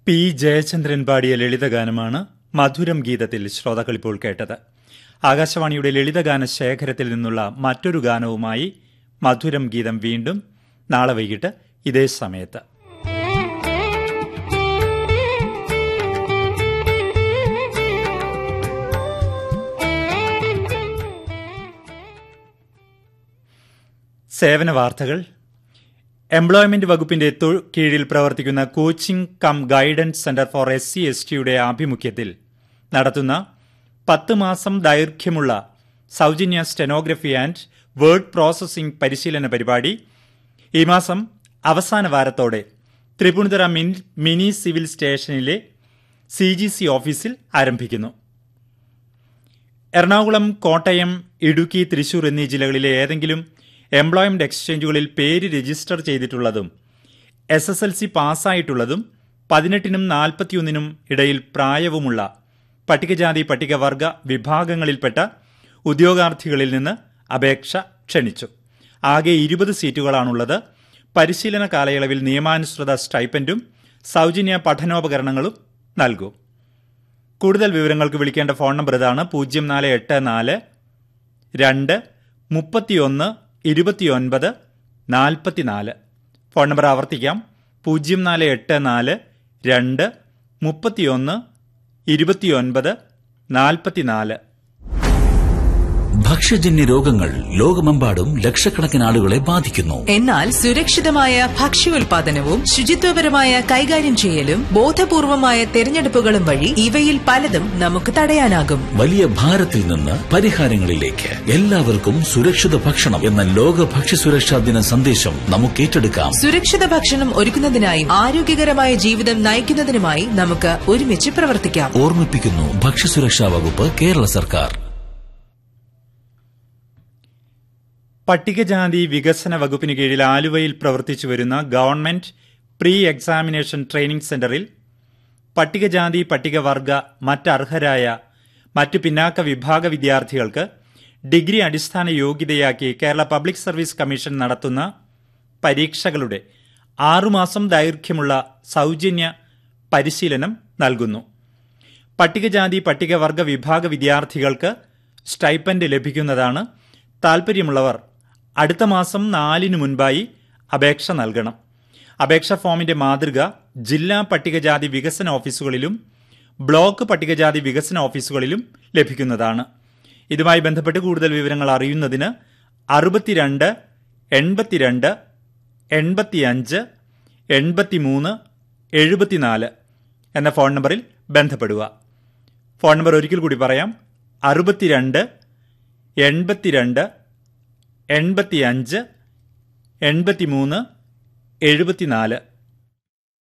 P Jayachandran പാടിയ ലളിതഗാനമാണ് മധുരം ഗീതത്തിൽ ശ്രോതാക്കൾ ഇപ്പോൾ കേട്ടത് ആകാശവാണിയുടെ ലളിതഗാന ശേഖരത്തിൽ നിന്നുള്ള മറ്റൊരു ഗാനവുമായി മധുരം ഗീതം വീണ്ടും നാളെ വൈകിട്ട് ഇതേ സമയത്ത് സേവന വാർത്തകൾ എംപ്ലോയ്മെന്റ് വകുപ്പിന്റെ തൊ- കീഴിൽ പ്രവർത്തിക്കുന്ന coaching cum guidance centre for S C S ടിയുടെ ആഭിമുഖ്യത്തിൽ നടത്തുന്ന പത്ത് മാസം ദൈർഘ്യമുള്ള സൗജന്യ സ്റ്റെനോഗ്രഫി ആൻഡ് വേർഡ് പ്രോസസ്സിംഗ് പരിശീലന പരിപാടി ഈ മാസം അവസാന വാരത്തോടെ തൃപ്പൂണിത്തുറ മിൻ- മിനി സിവിൽ സ്റ്റേഷനിലെ സി ജി സി ഓഫീസിൽ ആരംഭിക്കുന്നു എറണാകുളം കോട്ടയം ഇടുക്കി തൃശൂർ എന്നീ ജില്ലകളിലെ ഏതെങ്കിലും എംപ്ലോയ്മെന്റ് എക്സ്ചേഞ്ചുകളിൽ പേര് രജിസ്റ്റർ ചെയ്തിട്ടുള്ളതും എസ് എസ് എൽ സി പാസ്സായിട്ടുള്ളതും പതിനെട്ടിനും നാൽപ്പത്തിയൊന്നിനും ഇടയിൽ പ്രായവുമുള്ള പട്ടികജാതി പട്ടികവർഗ വിഭാഗങ്ങളിൽപ്പെട്ട ഉദ്യോഗാർത്ഥികളിൽ നിന്ന് അപേക്ഷ ക്ഷണിച്ചു ആകെ ഇരുപത് സീറ്റുകളാണുള്ളത് പരിശീലന കാലയളവിൽ നിയമാനുസൃത സ്റ്റൈപ്പൻഡും സൗജന്യ പഠനോപകരണങ്ങളും നൽകും കൂടുതൽ വിവരങ്ങൾക്ക് വിളിക്കേണ്ട ഫോൺ നമ്പർ ഇതാണ് പൂജ്യം നാല് എട്ട് നാല് രണ്ട് മുപ്പത്തിയൊന്ന് ഇരുപത്തിയൊൻപത് നാൽപ്പത്തിനാല് ഫോൺ നമ്പർ ആവർത്തിക്കാം പൂജ്യം നാല് എട്ട് നാല് രണ്ട് മുപ്പത്തിയൊന്ന് ഇരുപത്തിയൊൻപത് നാൽപ്പത്തിനാല് ഭക്ഷ്യജന്യ രോഗങ്ങൾ ലോകമെമ്പാടും ലക്ഷക്കണക്കിന് ആളുകളെ ബാധിക്കുന്നു എന്നാൽ സുരക്ഷിതമായ ഭക്ഷ്യോൽപാദനവും ശുചിത്വപരമായ കൈകാര്യം ചെയ്യലും ബോധപൂർവമായ തെരഞ്ഞെടുപ്പുകളും വഴി ഇവയിൽ പലതും നമുക്ക് തടയാനാകും വലിയ ഭാരത്തിൽ നിന്ന് പരിഹാരങ്ങളിലേക്ക് എല്ലാവർക്കും സുരക്ഷിത ഭക്ഷണം എന്ന ലോക ഭക്ഷ്യസുരക്ഷാ ദിന സന്ദേശം നമുക്ക് ഏറ്റെടുക്കാം സുരക്ഷിത ഭക്ഷണം ഒരുക്കുന്നതിനായും ആരോഗ്യകരമായ ജീവിതം നയിക്കുന്നതിനുമായി നമുക്ക് ഒരുമിച്ച് പ്രവർത്തിക്കാം ഓർമ്മിപ്പിക്കുന്നു ഭക്ഷ്യസുരക്ഷാ വകുപ്പ് കേരള സർക്കാർ പട്ടികജാതി വികസന വകുപ്പിന് കീഴിൽ ആലുവയിൽ പ്രവർത്തിച്ചു വരുന്ന ഗവൺമെന്റ് പ്രീ എക്സാമിനേഷൻ ട്രെയിനിംഗ് സെന്ററിൽ പട്ടികജാതി പട്ടികവർഗ മറ്റർഹരായ മറ്റ് പിന്നാക്ക വിഭാഗ വിദ്യാർത്ഥികൾക്ക് ഡിഗ്രി അടിസ്ഥാന യോഗ്യതയാക്കി കേരള പബ്ലിക് സർവീസ് കമ്മീഷൻ നടത്തുന്ന പരീക്ഷകളുടെ ആറുമാസം ദൈർഘ്യമുള്ള സൗജന്യ പരിശീലനം നൽകുന്നു പട്ടികജാതി പട്ടികവർഗ വിഭാഗ വിദ്യാർത്ഥികൾക്ക് സ്റ്റൈപ്പൻഡ് ലഭിക്കുന്നതാണ് താൽപ്പര്യമുള്ളവർ അടുത്ത മാസം നാലിന് മുൻപായി അപേക്ഷ നൽകണം അപേക്ഷാ ഫോമിന്റെ മാതൃക ജില്ലാ പട്ടികജാതി വികസന ഓഫീസുകളിലും ബ്ലോക്ക് പട്ടികജാതി വികസന ഓഫീസുകളിലും ലഭിക്കുന്നതാണ് ഇതുമായി ബന്ധപ്പെട്ട് കൂടുതൽ വിവരങ്ങൾ അറിയുന്നതിന് അറുപത്തിരണ്ട് എൺപത്തിരണ്ട് എൺപത്തിയഞ്ച് എൺപത്തിമൂന്ന് എഴുപത്തിനാല് എന്ന ഫോൺ നമ്പറിൽ ബന്ധപ്പെടുക ഫോൺ നമ്പർ ഒരിക്കൽ കൂടി പറയാം അറുപത്തിരണ്ട് എൺപത്തിരണ്ട് എൺപത്തിയഞ്ച് എൺപത്തിമൂന്ന് എഴുപത്തിനാല്